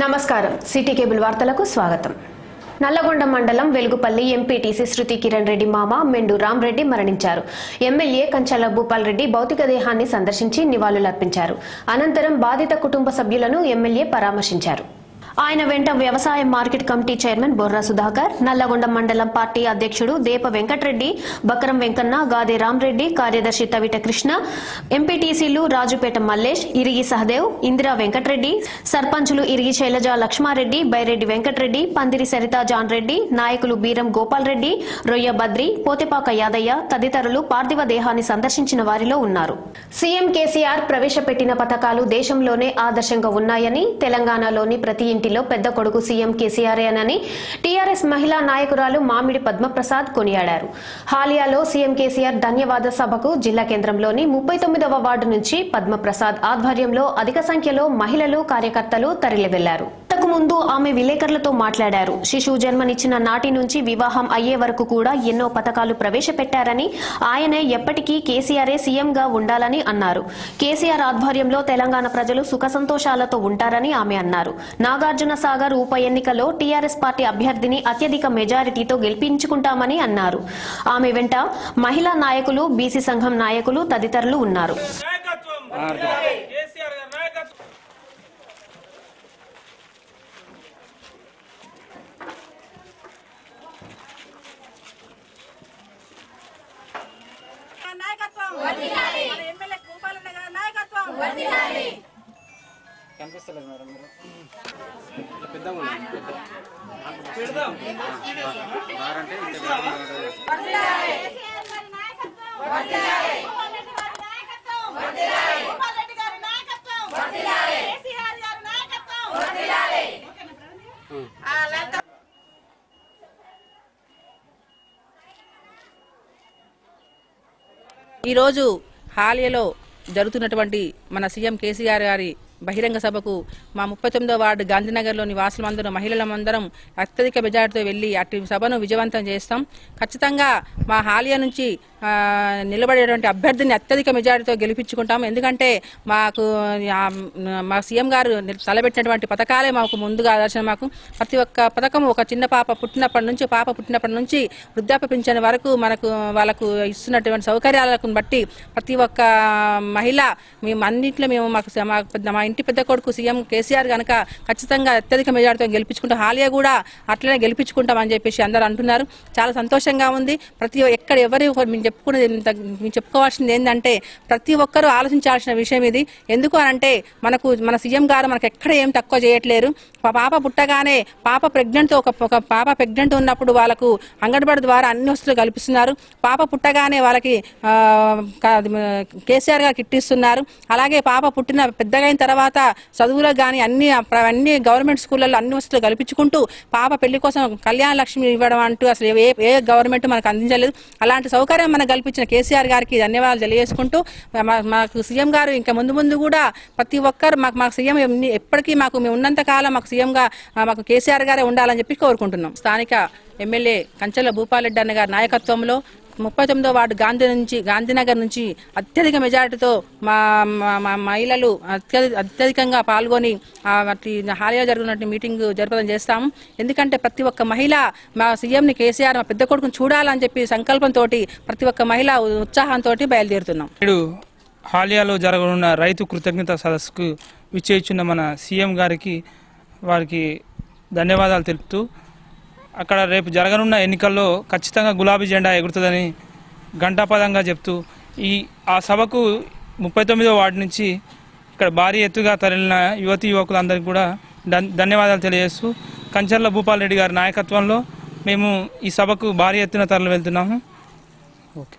నమస్కారం city cable వార్తలకు స్వాగతం నల్లగొండ మండలం వెలుగుపల్లి ఎంపీటీసీ శృతి కిరణ్ రెడ్డి మామ మెండు రామరెడ్డి మరణించారు ఎమ్మెల్యే కంచాల భూపాల్ రెడ్డి భౌతిక దేహాన్ని సందర్శించి నివాళులర్పించారు అనంతరం బాధిత కుటుంబ సభ్యులను ఎమ్మెల్యే పరామర్శించారు ఆయన వెంట వ్యవసాయ market committee chairman Borra Sudhakar Nalgonda మండలం పార్టీ అధ్యక్షుడు దేప వెంకటరెడ్డి బకరం వెంకన్న గాదే రామరెడ్డి కార్యదర్శి తవిట కృష్ణ ఎంపీటీసీలు రాజుపేట మల్లేష్ ఇరిగి సహదేవ్ ఇందిరా వెంకటరెడ్డి సర్పంచులు ఇరిగి శైలజ లక్ష్మారెడ్డి బైరెడ్డి వెంకటరెడ్డి పందిరి సరిత జాన్ రెడ్డి నాయకులు బీరం గోపాల్ రెడ్డి రొయ్య బద్రి పోతెపాక యాదయ్య తదితరులు పార్థివ దేహాన్ని సందర్శించిన వారిలో ఉన్నారు సీఎం కేసీఆర్ ప్రవేశపెట్టిన పథకాలు దేశంలోనే ఆదర్శంగా ఉన్నాయని తెలంగాణలోని ప్రతి ఇంటిలో పెద్ద కొడుకు సీఎం కేసీఆర్ఏనని టీఆర్ఎస్ మహిళా నాయకురాలు మామిడి పద్మప్రసాద్ కొనియాడారు హాలియాలో సీఎం కేసీఆర్ ధన్యవాద సభకు జిల్లా కేంద్రంలోని ముప్పై తొమ్మిదవ వార్డు నుంచి పద్మప్రసాద్ ఆధ్వర్యంలో అధిక సంఖ్యలో మహిళలు కార్యకర్తలు తరలి వెళ్లారు అంతకు ముందు ఆమె విలేకరులతో మాట్లాడారు శిశువు జన్మనిచ్చిన నాటి నుంచి వివాహం అయ్యే వరకు కూడా ఎన్నో పథకాలు ప్రవేశపెట్టారని ఆయనే ఎప్పటికీ కేసీఆరే సీఎంగా ఉండాలని అన్నారు కేసీఆర్ ఆధ్వర్యంలో తెలంగాణ ప్రజలు సుఖ సంతోషాలతో ఉంటారని ఆమె అన్నారు నాగార్జున సాగర్ ఉప ఎన్నికలో టీఆర్ఎస్ పార్టీ అభ్యర్థిని అత్యధిక మెజారిటీతో గెలిపించుకుంటామని అన్నారు ఆమె వెంట మహిళా నాయకులు బీసీ సంఘం నాయకులు తదితరులు ఉన్నారు నాయకత్వం కేసీఆర్ గారి నాయకత్వం నాయకత్వం మన ఎమ్మెల్యే గోపాలన్న గారి నాయకత్వం కనిపిస్తలేదు మేడం మీరు పెడదాం కేసీఆర్ గారి నాయకత్వం గోపాల్ రెడ్డి గారి నాయకత్వం గోపాల్ రెడ్డి గారి నాయకత్వం కేసీఆర్ గారి నాయకత్వం ఓకేనా బ్రదర్? ఆ, లత ఈరోజు హాలియలో జరుగుతున్నటువంటి మన సీఎం కేసీఆర్ గారి బహిరంగ సభకు మా ముప్పై తొమ్మిదో వార్డు గాంధీనగర్లోని వాసులందరూ మహిళలందరం అత్యధిక మెజార్టీతో వెళ్లి అటు సభను విజయవంతం చేస్తాం ఖచ్చితంగా మా హాలియా నుంచి ఆ, నిలబడేటువంటి అభ్యర్థిని అత్యధిక మెజార్టీతో గెలిపించుకుంటాం ఎందుకంటే మాకు ఆ, మా సీఎం గారు తలబెట్టినటువంటి పథకాలే మాకు ముందుగా ఆదర్శం మాకు ప్రతి ఒక్క పథకం ఒక చిన్న పాప పుట్టినప్పటి నుంచి పాప పుట్టినప్పటి నుంచి వృద్ధాప్య పింఛన్ వరకు మనకు వాళ్ళకు ఇస్తున్నటువంటి సౌకర్యాలను బట్టి ప్రతి ఒక్క మహిళ మేము అన్నింటిలో మేము మాకు స- మా పెద్ద- మా ఇంటి పెద్ద కొడుకు సీఎం కేసీఆర్ కనుక ఖచ్చితంగా అత్యధిక మెజార్టీతో గెలిపించుకుంటాం హాలియా కూడా అట్లనే గెలిపించుకుంటాం అని చెప్పేసి అందరూ అంటున్నారు చాలా సంతోషంగా ఉంది ప్రతి ఎక్కడ ఎవరి మేము చెప్పుకునేది ఇంత- మేము చెప్పుకోవాల్సింది ఏంటంటే ప్రతి ఒక్కరూ ఆలోచించాల్సిన విషయం ఇది ఎందుకు అని అంటే మనకు మన సీఎం గారు మనకు ఎక్కడ ఏం తక్కువ చేయట్లేరు పా- పాప పుట్టగానే పాప ప్రెగ్నెంట్ ఒక ఒక పాప ప్రెగ్నెంట్ ఉన్నప్పుడు వాళ్ళకు అంగన్వాడీ ద్వారా అన్ని వస్తువులు కల్పిస్తున్నారు పాప పుట్టగానే వాళ్ళకి ఆ, క- అది, మ, కేసీఆర్ గారు కిట్ ఇస్తున్నారు అలాగే పాప పుట్టిన పెద్దగా అయిన తర్వాత చదువులకు కానీ అన్ని ప్ర- అన్ని గవర్నమెంట్ స్కూళ్ళల్లో అన్ని వస్తువులు కల్పించుకుంటూ పాప పెళ్లి కోసం కళ్యాణ లక్ష్మి ఇవ్వడం అంటూ అసలు ఏ ఏ గవర్నమెంట్ మనకు అందించలేదు అలాంటి సౌకర్యం మనకు కల్పించిన కేసీఆర్ గారికి ధన్యవాదాలు తెలియజేసుకుంటూ మా- మాకు సీఎం గారు ఇంకా ముందు ముందు కూడా ప్రతి ఒక్కరు మాకు మాకు సీఎం ఎన్ని- ఎప్పటికీ మాకు మేము ఉన్నంత కాలం మాకు సీఎంగా ఆ, మాకు కేసీఆర్ గారే ఉండాలని చెప్పి కోరుకుంటున్నాం స్థానిక ఎమ్మెల్యే కంచెల భూపాలరెడ్డి అన్న గారి నాయకత్వంలో ముప్పై తొమ్మిదో వార్డు గాంధీ నుంచి గాంధీనగర్ నుంచి అత్యధిక మెజారిటీతో మా మా- మా మహిళలు అత్యధి అత్యధికంగా పాల్గొని ఆ వాటి హాలియా జరుగుతున్న మీటింగ్ జరపడం చేస్తాము ఎందుకంటే ప్రతి ఒక్క మహిళ మా సీఎంని కేసీఆర్ మా పెద్ద కొడుకుని చూడాలని చెప్పి సంకల్పంతో ప్రతి ఒక్క మహిళ ఉత్సాహంతో బయలుదేరుతున్నాం నేడు హాలియాలో జరగనున్న రైతు కృతజ్ఞత సదస్సుకు విచ్చేయిచున్న మన సీఎం గారికి వారికి ధన్యవాదాలు తెలుపుతూ అక్కడ రేపు జరగనున్న ఎన్నికల్లో ఖచ్చితంగా గులాబీ జెండా ఎగురుతుందని ఘంటాపదంగా చెప్తూ ఈ ఆ సభకు ముప్పై తొమ్మిదో వార్డు నుంచి ఇక్కడ భారీ ఎత్తుగా తరలిన యువతి యువకులందరికీ కూడా ధన్- ధన్యవాదాలు తెలియజేస్తూ కంచర్ల భూపాల్ రెడ్డి గారి నాయకత్వంలో మేము ఈ సభకు భారీ ఎత్తున తరలి వెళ్తున్నాము ఓకే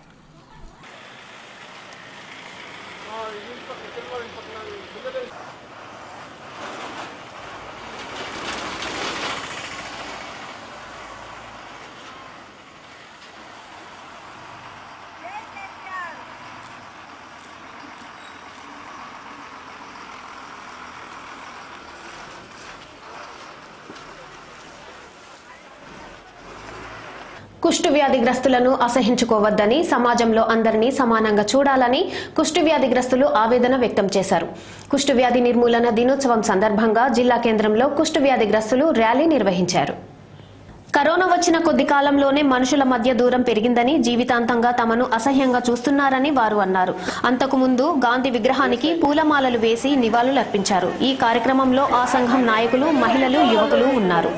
కుష్టు వ్యాధిగ్రస్తులను అసహించుకోవద్దని సమాజంలో అందరినీ సమానంగా చూడాలని కుష్టు వ్యాధిగ్రస్తులు ఆవేదన వ్యక్తం చేశారు కుష్టు వ్యాధి నిర్మూలన దినోత్సవం సందర్భంగా జిల్లా కేంద్రంలో కుష్టు వ్యాధిగ్రస్తులు ర్యాలీ నిర్వహించారు కరోనా వచ్చిన కొద్ది కాలంలోనే మనుషుల మధ్య దూరం పెరిగిందని జీవితాంతంగా తమను అసహ్యంగా చూస్తున్నారని వారు అన్నారు అంతకుముందు గాంధీ విగ్రహానికి పూలమాలలు వేసి నివాళులర్పించారు ఈ కార్యక్రమంలో ఆ సంఘం నాయకులు మహిళలు యువకులు ఉన్నారు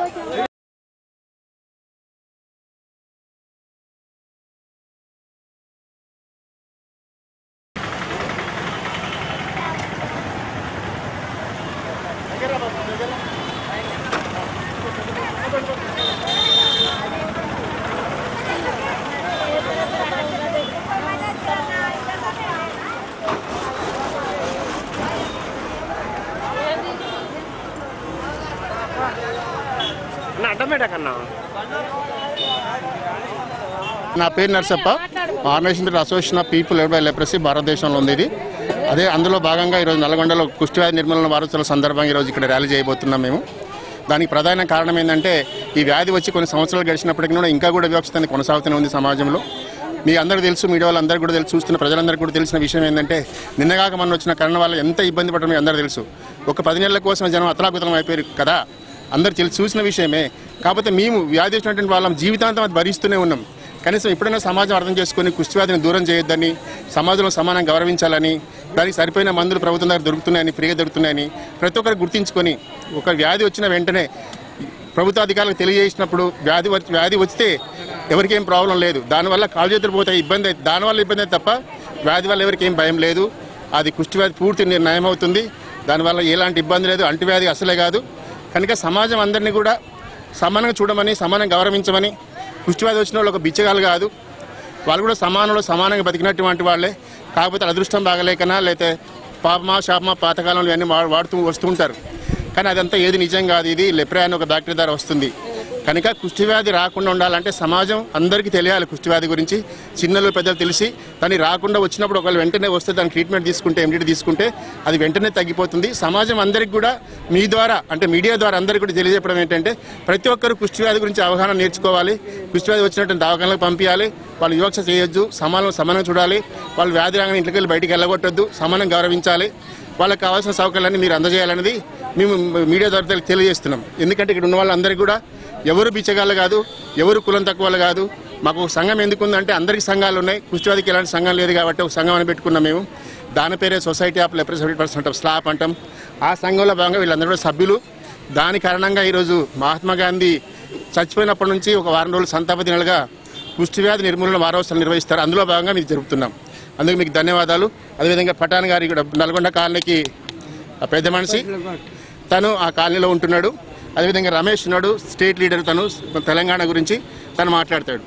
అన్న అడ్డం పెట్టకన్నా నా పేరు Narasappa organization association of people ఎడ్ బై లెప్రసీ భారతదేశంలో ఉంది ఇది అదే అందులో భాగంగా ఈరోజు నల్గొండలో కుష్టివ్యాధి నిర్మూలన వారోత్సవాల సందర్భంగా ఈరోజు ఇక్కడ ర్యాలీ చేయబోతున్నాం మేము దానికి ప్రధాన కారణం ఏంటంటే ఈ వ్యాధి వచ్చి కొన్ని సంవత్సరాలు గడిచినప్పటికీ కూడా ఇంకా కూడా వివక్షత అనేది కొనసాగుతూనే ఉంది సమాజంలో మీ అందరూ తెలుసు మీడియా వాళ్ళందరూ కూడా తెలుసు చూస్తున్న ప్రజలందరికీ కూడా తెలిసిన విషయం ఏంటంటే నిన్నగాక మన వచ్చిన కరోనా వల్ల ఎంత ఇబ్బంది పడడం మీ అందరూ తెలుసు ఒక పది నెలల కోసం జనం అతలాకుతలం అయిపోయారు కదా అందరు తెలిసి చూసిన విషయమే కాకపోతే మేము వ్యాధి వచ్చినటువంటి వాళ్ళం జీవితాంతం అది భరిస్తూనే ఉన్నాం కనీసం ఎప్పుడైనా సమాజం అర్థం చేసుకొని కుష్టివ్యాధిని దూరం చేయొద్దని సమాజంలో సమానం గౌరవించాలని దానికి సరిపోయిన మందులు ప్రభుత్వం దగ్గర దొరుకుతున్నాయని ఫ్రీగా దొరుకుతున్నాయని ప్రతి ఒక్కరు గుర్తించుకొని ఒక వ్యాధి వచ్చిన వెంటనే ప్రభుత్వ అధికారులకు తెలియజేసినప్పుడు వ్యాధి వచ్చి వ్యాధి వస్తే ఎవరికేం ప్రాబ్లం లేదు దానివల్ల కాలు చేతులు పోతాయి ఇబ్బంది అయితే దానివల్ల ఇబ్బంది అయితే తప్ప వ్యాధి వల్ల ఎవరికి ఏం భయం లేదు అది కుష్టి వ్యాధి పూర్తి నయం అవుతుంది దానివల్ల ఎలాంటి ఇబ్బంది లేదు అంటువ్యాధి అసలే కాదు కనుక సమాజం అందరినీ కూడా సమానంగా చూడమని సమానంగా గౌరవించమని కుష్టివ్యాధి వచ్చిన వాళ్ళు ఒక బిచ్చగాలు కాదు వాళ్ళు కూడా సమానంలో సమానంగా బతికినటువంటి వాళ్ళే కాకపోతే అదృష్టం బాగలేకనా లేకపోతే పాపమా శాపమా పాతకాలంలో ఇవన్నీ వా- వాడుతూ వస్తూ ఉంటారు కానీ అదంతా ఏది నిజం కాదు ఇది లెప్రా అని ఒక బ్యాక్టీరియా ద్వారా వస్తుంది కనుక కుష్టివ్యాధి రాకుండా ఉండాలంటే సమాజం అందరికీ తెలియాలి కుష్టివ్యాధి గురించి చిన్నలు పెద్దలు తెలిసి దాన్ని రాకుండా వచ్చినప్పుడు ఒకవేళ వెంటనే వస్తే దాని ట్రీట్మెంట్ తీసుకుంటే ఎండిటీ తీసుకుంటే అది వెంటనే తగ్గిపోతుంది సమాజం అందరికీ కూడా మీ ద్వారా అంటే మీడియా ద్వారా అందరికీ కూడా తెలియజెప్పడం ఏంటంటే ప్రతి ఒక్కరు కుష్టివ్యాధి గురించి అవగాహన నేర్చుకోవాలి కుష్టివ్యాధి వచ్చినట్టు దవాఖానలకు పంపించాలి వాళ్ళు వివక్ష చేయొద్దు సమానం సమానంగా చూడాలి వాళ్ళు వ్యాధి రాగానే ఇంట్లోకి వెళ్ళి బయటికి వెళ్ళగొట్టొద్దు సమానం గౌరవించాలి వాళ్ళకి కావాల్సిన సౌకర్యాలన్నీ మీరు అందజేయాలనేది మేము మీడియా ద్వారా తెలి- తెలియజేస్తున్నాం ఎందుకంటే ఇక్కడ ఉన్న వాళ్ళందరికీ కూడా ఎవరు బిచ్చగాళ్ళు కాదు ఎవరు కులం తక్కువ వాళ్ళు కాదు మాకు ఒక సంఘం ఎందుకుందంటే అందరికీ సంఘాలు ఉన్నాయి కుష్టివాదికి ఎలాంటి సంఘం లేదు కాబట్టి ఒక సంఘం అని పెట్టుకున్నాం మేము దాని పేరే society of leprosy percent of slap అంటాం ఆ సంఘంలో భాగంగా వీళ్ళందరూ కూడా సభ్యులు దాని కారణంగా ఈరోజు మహాత్మా గాంధీ చచ్చిపోయినప్పటి నుంచి ఒక వారం రోజులు సంతాప దినాలుగా కుష్టివ్యాధి నిర్మూలన వారోత్సవాలు నిర్వహిస్తారు అందులో భాగంగా మీకు జరుపుతున్నాం అందుకు మీకు ధన్యవాదాలు అదేవిధంగా పటాన్ గారి కూడా నల్గొండ కాలనీకి ఆ పెద్ద మనిషి తను ఆ కాలనీలో ఉంటున్నాడు అదేవిధంగా రమేష్ ఉన్నాడు స్టేట్ లీడర్ తను తెలంగాణ గురించి తను మాట్లాడతాడు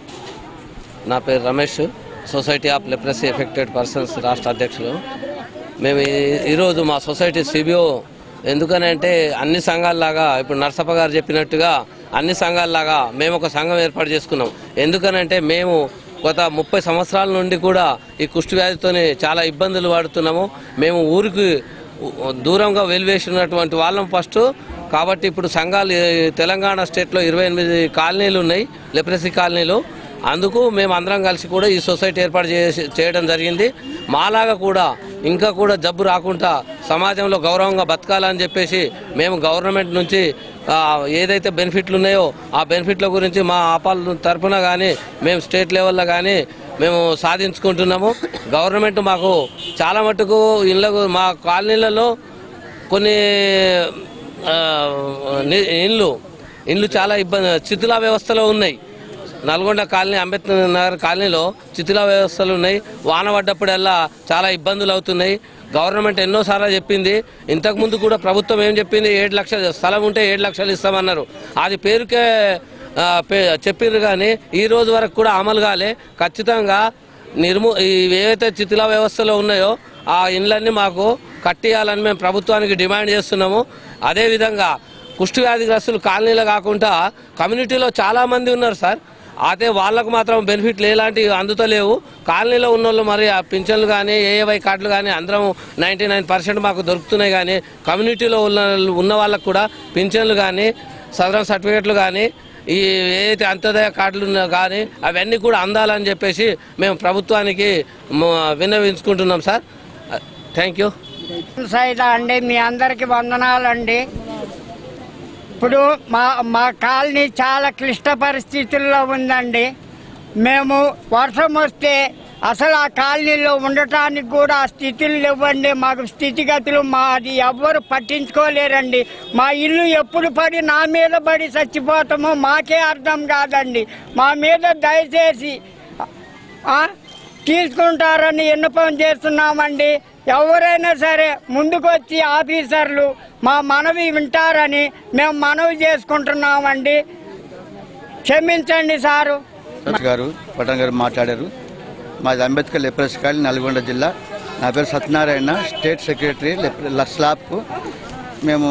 నా పేరు Ramesh society of leprosy affected persons రాష్ట్ర అధ్యక్షులు మేము ఈ- ఈరోజు మా సొసైటీ సిబిఓ ఎందుకనంటే అన్ని సంఘాల్లాగా ఇప్పుడు నర్సప్ప గారు చెప్పినట్టుగా అన్ని సంఘాల్లాగా మేము ఒక సంఘం ఏర్పాటు చేసుకున్నాం ఎందుకనంటే మేము గత ముప్పై సంవత్సరాల నుండి కూడా ఈ కుష్టి వ్యాధితోని చాలా ఇబ్బందులు పడుతున్నాము మేము ఊరికి దూరంగా వెలివేసినటువంటి వాళ్ళం ఫస్ట్ కాబట్టి ఇప్పుడు సంఘాలు ఈ తెలంగాణ స్టేట్లో ఇరవై ఎనిమిది కాలనీలు ఉన్నాయి లెప్రసీ కాలనీలు అందుకు మేము అందరం కలిసి కూడా ఈ సొసైటీ ఏర్పాటు చేసి చేయడం జరిగింది మాలాగా కూడా ఇంకా కూడా జబ్బు రాకుండా సమాజంలో గౌరవంగా బతకాలని చెప్పేసి మేము గవర్నమెంట్ నుంచి ఆ, ఏదైతే బెనిఫిట్లు ఉన్నాయో ఆ బెనిఫిట్ల గురించి మా ఆపాల తరఫున కానీ మేము స్టేట్ లెవెల్లో కానీ మేము సాధించుకుంటున్నాము గవర్నమెంట్ మాకు చాలా మటుకు ఇళ్ళకు మా కాలనీలలో కొన్ని ఆ, ని- ఇండ్లు ఇండ్లు చాలా ఇబ్బంది శిథిలా వ్యవస్థలో ఉన్నాయి నల్గొండ కాలనీ అంబేద్కర్ నగర్ కాలనీలో శిథిలా వ్యవస్థలు ఉన్నాయి వాన పడ్డప్పుడల్లా చాలా ఇబ్బందులు అవుతున్నాయి గవర్నమెంట్ ఎన్నోసార్లు చెప్పింది ఇంతకుముందు కూడా ప్రభుత్వం ఏం చెప్పింది ఏడు లక్షలు స్థలం ఉంటే ఏడు లక్షలు ఇస్తామన్నారు అది పేరుకే ఆ, పే- చెప్పిర్రు కానీ ఈ రోజు వరకు కూడా అమలు కాలే ఖచ్చితంగా నిర్మూ ఈ ఏవైతే శిథిలా వ్యవస్థలో ఉన్నాయో ఆ ఇండ్లన్నీ మాకు కట్టియాలని మేము ప్రభుత్వానికి డిమాండ్ చేస్తున్నాము అదేవిధంగా కుష్టి వ్యాధిగ్రస్తులు కాలనీలో కాకుండా కమ్యూనిటీలో చాలా మంది ఉన్నారు సార్ అయితే వాళ్ళకు మాత్రం బెనిఫిట్లు ఎలాంటివి అందుతలేవు కాలనీలో ఉన్న వాళ్ళు మరి ఆ పింఛన్లు కానీ ఏఏవై కార్డులు కానీ అందరం నైంటీ నైన్ పర్సెంట్ మాకు దొరుకుతున్నాయి కానీ కమ్యూనిటీలో ఉన్న ఉన్న వాళ్ళకు కూడా పింఛన్లు కానీ సదరం సర్టిఫికెట్లు కానీ ఈ ఏదైతే అంత్యోదయ కార్డులు ఉన్నాయో కానీ అవన్నీ కూడా అందాలని చెప్పేసి మేము ప్రభుత్వానికి మ- విన్నవించుకుంటున్నాం సార్ థ్యాంక్ యూ సైదా అండి మీ అందరికి వందనాలండి ఇప్పుడు మా మా కాలనీ చాలా క్లిష్ట పరిస్థితుల్లో ఉందండి మేము వర్షం వస్తే అసలు ఆ కాలనీలో ఉండటానికి కూడా ఆ స్థితులు ఇవ్వండి మాకు స్థితిగతులు మాది ఎవ్వరు పట్టించుకోలేరండి మా ఇల్లు ఎప్పుడు పడి నా మీద పడి చచ్చిపోతామో మాకే అర్థం కాదండి మా మీద దయచేసి ఆ, తీసుకుంటారని విన్నపం చేస్తున్నామండి ఎవరైనా సరే ముందుకొచ్చి ఆఫీసర్లు మా మనవి వింటారని మేము మనవి చేసుకుంటున్నామండి క్షమించండి సారు సత్ గారు పటన్ గారు మాట్లాడారు మాది అంబేద్కర్ లెప్రస్ కాలనీ నల్గొండ జిల్లా నా పేరు సత్యనారాయణ స్టేట్ సెక్రటరీ లెప్ర- ల- స్లాబ్కు మేము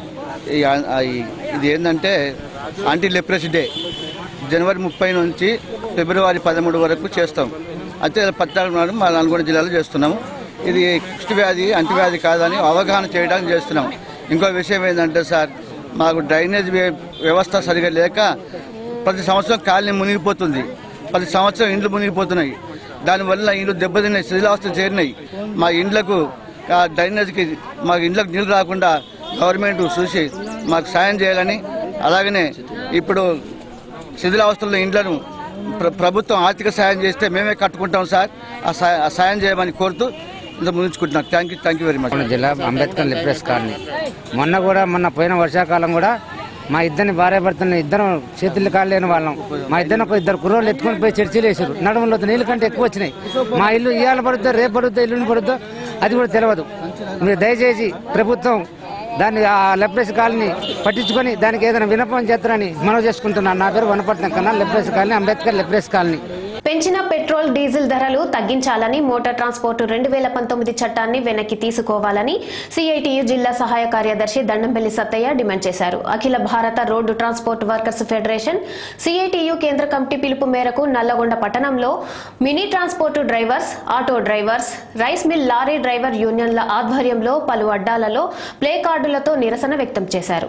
ఈ ఆ- ఆ- ఈ- ఇది ఏంటంటే యాంటీ లెప్రసీ డే జనవరి ముప్పై నుంచి ఫిబ్రవరి పదమూడు వరకు చేస్తాం అయితే పద్నాలుగు నాడు మా నల్గొండ జిల్లాలో చేస్తున్నాము ఇది కుష్టి వ్యాధి అంటువ్యాధి కాదని అవగాహన చేయడానికి చేస్తున్నాం ఇంకో విషయం ఏంటంటే సార్ మాకు డ్రైనేజ్ వ్య- వ్యవస్థ సరిగా లేక ప్రతి సంవత్సరం కాలనీ మునిగిపోతుంది ప్రతి సంవత్సరం ఇండ్లు మునిగిపోతున్నాయి దానివల్ల ఇండ్లు దెబ్బతిన్నాయి శిథిలావస్థ చేరినాయి మా ఇండ్లకు ఆ డ్రైనేజ్కి మా ఇండ్లకు నీళ్ళు రాకుండా గవర్నమెంట్ చూసి మాకు సాయం చేయాలని అలాగనే ఇప్పుడు శిథిలావస్థలో ఇండ్లను ప్ర- ప్రభుత్వం ఆర్థిక సాయం చేస్తే మేమే కట్టుకుంటాం సార్ ఆ సా- ఆ సాయం చేయమని కోరుతూ ఇంత ముందుకుంటున్నాం thank you thank you very much Nalgonda జిల్లా అంబేద్కర్ లిప్రెస్ కాలనీ మొన్న కూడా మొన్న పోయిన వర్షాకాలం కూడా మా ఇద్దరిని భార్య భర్తని ఇద్దరం చేతులు కాలేని వాళ్ళం మా ఇద్దరిని ఒక ఇద్దరు కుర్రోళ్ళు ఎత్తుకొని పోయి చర్చలు వేసారు నడుములో నీళ్ళ కంటే ఎక్కువ వచ్చినాయి మా ఇల్లు ఇవాళ పడుద్దో రేపు పడుద్దో ఇల్లుని పడుద్దో అది కూడా తెలియదు మీరు దయచేసి ప్రభుత్వం దాన్ని ఆ లెప్రెస్ కాలనీ పట్టించుకొని దానికి ఏదైనా వినపం చేస్తారని మనవి చేసుకుంటున్నాను నా పేరు వనపట్నం కన్నా leprosy colony Ambedkar leprosy colony పెంచిన పెట్రోల్ డీజిల్ ధరలు తగ్గించాలని మోటార్ ట్రాన్స్పోర్ట్ రెండు వేల పంతొమ్మిది చట్టాన్ని వెనక్కి తీసుకోవాలని సిఐటియు జిల్లా సహాయ కార్యదర్శి దండంపల్లి సత్తయ్య డిమాండ్ చేశారు అఖిల భారత road transport workers federation CITU కేంద్ర కమిటీ పిలుపు మేరకు నల్లగొండ పట్టణంలో mini transport drivers auto drivers rice mill lorry driver యూనియన్ల ఆధ్వర్యంలో పలు అడ్డాలలో ప్లే కార్డులతో నిరసన వ్యక్తం చేశారు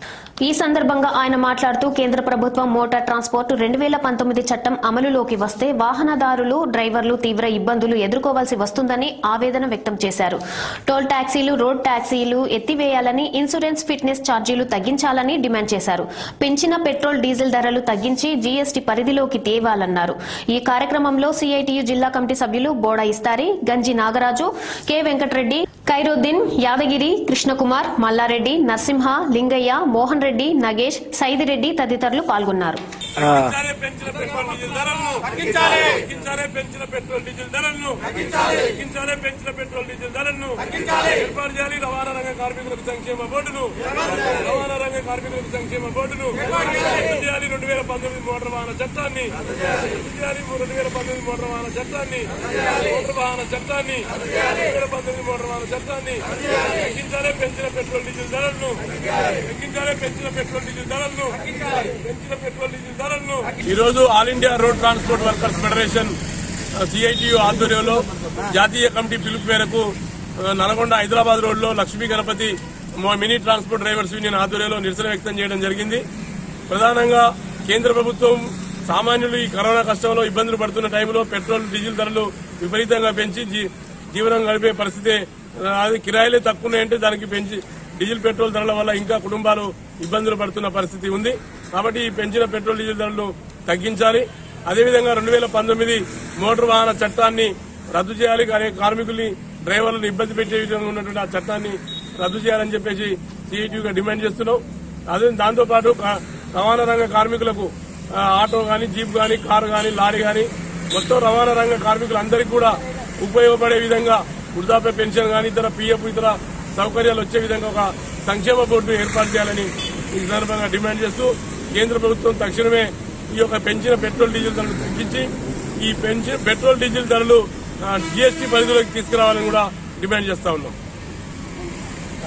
ఈ సందర్భంగా ఆయన మాట్లాడుతూ కేంద్ర ప్రభుత్వం మోటార్ ట్రాన్స్పోర్ట్ రెండు వేల పంతొమ్మిది చట్టం అమలులోకి వస్తే వాహనదారులు డ్రైవర్లు తీవ్ర ఇబ్బందులు ఎదుర్కోవాల్సి వస్తుందని ఆవేదన వ్యక్తం చేశారు టోల్ ట్యాక్సీలు రోడ్ ట్యాక్సీలు ఎత్తివేయాలని ఇన్సూరెన్స్ ఫిట్నెస్ ఛార్జీలు తగ్గించాలని డిమాండ్ చేశారు పెంచిన పెట్రోల్ డీజిల్ ధరలు తగ్గించి జీఎస్టీ పరిధిలోకి తేవాలన్నారు ఈ కార్యక్రమంలో సిఐటియు జిల్లా కమిటీ సభ్యులు బోడా ఇస్తారి గంజి నాగరాజు కె వెంకటరెడ్డి ఖైరుద్దీన్ యాదగిరి కృష్ణకుమార్ మల్లారెడ్డి నరసింహ లింగయ్య మోహన్ రెడ్డి నగేష్ సైదిరెడ్డి తదితరులు పాల్గొన్నారు పెంచిన పెట్రోల్ డీజిల్ ధరలను తగ్గించాలి తగ్గించాలి పెంచిన పెట్రోల్ డీజిల్ ధరలను తగ్గించాలి తగ్గించాలి పెంచిన పెట్రోల్ డీజిల్ ధరలను తగ్గించాలి ఏర్పాటు చేయాలి రవాణా రంగ కార్మికులకు సంక్షేమ బోర్డును రవాణా రంగ కార్మికులకు సంక్షేమ బోర్డును రద్దు చేయాలి రెండు వేల పంతొమ్మిది మోటార్ వాహన చట్టాన్ని రద్దు చేయాలి రెండు వేల పంతొమ్మిది మోటార్ వాహన చట్టాన్ని మోటార్ వాహన చట్టాన్ని రెండు వేల పంతొమ్మిది మోటార్ వాహన చట్టాన్ని తగ్గించాలి పెంచిన పెట్రోల్ డీజిల్ ధరలను తగ్గించాలి పెంచిన పెట్రోల్ డీజిల్ ధరలను పెంచిన పెట్రోల్ డీజిల్ ధరలను ఈ రోజు all India road transport workers federation CITU ఆధ్వర్యంలో జాతీయ కమిటీ పిలుపు మేరకు ఆ, నల్గొండ హైదరాబాద్ రోడ్లో లక్ష్మీ గణపతి మా మినీ ట్రాన్స్పోర్ట్ డ్రైవర్స్ యూనియన్ ఆధ్వర్యంలో నిరసన వ్యక్తం చేయడం జరిగింది ప్రధానంగా కేంద్ర ప్రభుత్వం సామాన్యులు ఈ కరోనా కష్టంలో ఇబ్బందులు పడుతున్న టైంలో పెట్రోల్ డీజిల్ ధరలు విపరీతంగా పెంచి జీ- జీవనం గడిపే పరిస్థితి ఆ, అది కిరాయిలే తక్కువ ఉన్నాయంటే దానికి పెంచి డీజిల్ పెట్రోల్ ధరల వల్ల ఇంకా కుటుంబాలు ఇబ్బందులు పడుతున్న పరిస్థితి ఉంది కాబట్టి ఈ పెంచిన పెట్రోల్ డీజిల్ ధరలు తగ్గించాలి అదేవిధంగా రెండు వేల పంతొమ్మిది మోటార్ వాహన చట్టాన్ని రద్దు చేయాలి కానీ కార్మికుల్ని డ్రైవర్లను ఇబ్బంది పెట్టే విధంగా ఉన్నటువంటి ఆ చట్టాన్ని రద్దు చేయాలని చెప్పేసి సిఐటిగా డిమాండ్ చేస్తున్నాం అదే దాంతోపాటు కా- రవాణా రంగ కార్మికులకు ఆ, ఆటో గాని జీప్ గాని కారు గాని లారీ గాని మొత్తం రవాణా రంగ కార్మికులందరికీ కూడా ఉపయోగపడే విధంగా వృద్ధాప్య పెన్షన్ గాని ఇతర పిఎఫ్ ఇతర సౌకర్యాలు వచ్చే విధంగా ఒక సంక్షేమ బోర్డు ఏర్పాటు చేయాలని ఈ సందర్భంగా డిమాండ్ చేస్తూ కేంద్ర ప్రభుత్వం తక్షణమే ఈ యొక్క పెంచిన పెట్రోల్ డీజిల్ ధరలు తగ్గించి ఈ పెంచిన పెట్రోల్ డీజిల్ ధరలు జీఎస్టీ పరిధిలోకి తీసుకురావాలని కూడా డిమాండ్ చేస్తా ఉన్నాం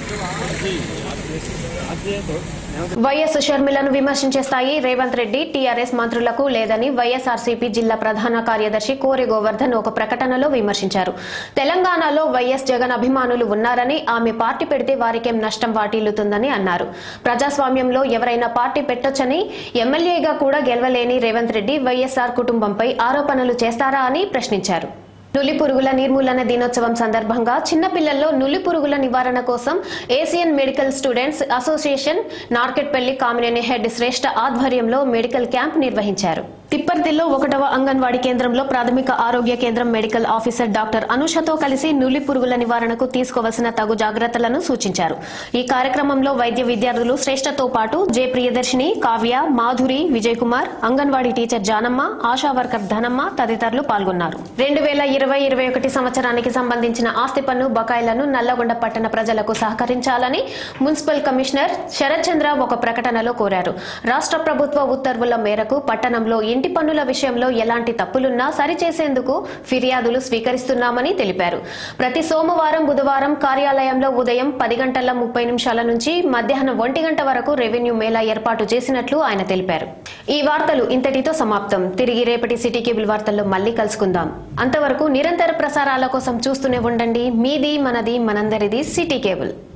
వైఎస్ షర్మిలను విమర్శించే స్థాయి రేవంత్ రెడ్డి టీఆర్ఎస్ మంత్రులకు లేదని వైఎస్ఆర్సీపీ జిల్లా ప్రధాన కార్యదర్శి కోరి గోవర్ధన్ ఒక ప్రకటనలో విమర్శించారు తెలంగాణలో వైఎస్ జగన్ అభిమానులు ఉన్నారని ఆమె పార్టీ పెడితే వారికేం నష్టం వాటిల్లుతుందని అన్నారు ప్రజాస్వామ్యంలో ఎవరైనా పార్టీ పెట్టొచ్చని ఎమ్మెల్యేగా కూడా గెలవలేని రేవంత్ రెడ్డి వైఎస్ఆర్ కుటుంబంపై ఆరోపణలు చేస్తారా అని ప్రశ్నించారు నులి పురుగుల నిర్మూలన దినోత్సవం సందర్భంగా చిన్నపిల్లల్లో నులి పురుగుల నివారణ కోసం Asian medical students association Narketpally Kamineni head Shreshta ఆధ్వర్యంలో మెడికల్ క్యాంప్ నిర్వహించారు తిప్పర్తిలో ఒకటవ అంగన్వాడీ కేంద్రంలో ప్రాథమిక ఆరోగ్య కేంద్రం మెడికల్ ఆఫీసర్ డాక్టర్ అనుషతో కలిసి నులి పురుగుల నివారణకు తీసుకోవలసిన తగు జాగ్రత్తలను సూచించారు ఈ కార్యక్రమంలో వైద్య విద్యార్థులు శ్రేష్ఠతో పాటు J Priyadarshini Kavya Madhuri Vijay Kumar anganwadi teacher Janamma ASHA worker Dhanamma తదితరులు పాల్గొన్నారు రెండు వేల ఇరవై ఇరవై ఒకటి సంవత్సరానికి సంబంధించిన ఆస్తి పన్ను బకాయిలను నల్లగొండ పట్టణ ప్రజలకు సహకరించాలని మున్సిపల్ కమిషనర్ శరత్ చంద్ర ఒక ప్రకటనలో కోరారు రాష్ట్ర ప్రభుత్వ ఉత్తర్వుల మేరకు పట్టణంలో ఇంటి పన్నుల విషయంలో ఎలాంటి తప్పులున్నా సరిచేసేందుకు ఫిర్యాదులు స్వీకరిస్తున్నామని తెలిపారు ప్రతి సోమవారం బుధవారం కార్యాలయంలో ఉదయం పది గంటల ముప్పై నిమిషాల నుంచి మధ్యాహ్నం ఒంటి గంట వరకు రెవెన్యూ మేళా ఏర్పాటు చేసినట్లు ఆయన తెలిపారు ఈ వార్తలు ఇంతటితో సమాప్తం తిరిగి రేపటి సిటీ కేబుల్ వార్తల్లో మళ్ళీ కలుసుకుందాం అంతవరకు నిరంతర ప్రసారాల కోసం చూస్తూనే ఉండండి మీది మనది మనందరిది సిటీ కేబుల్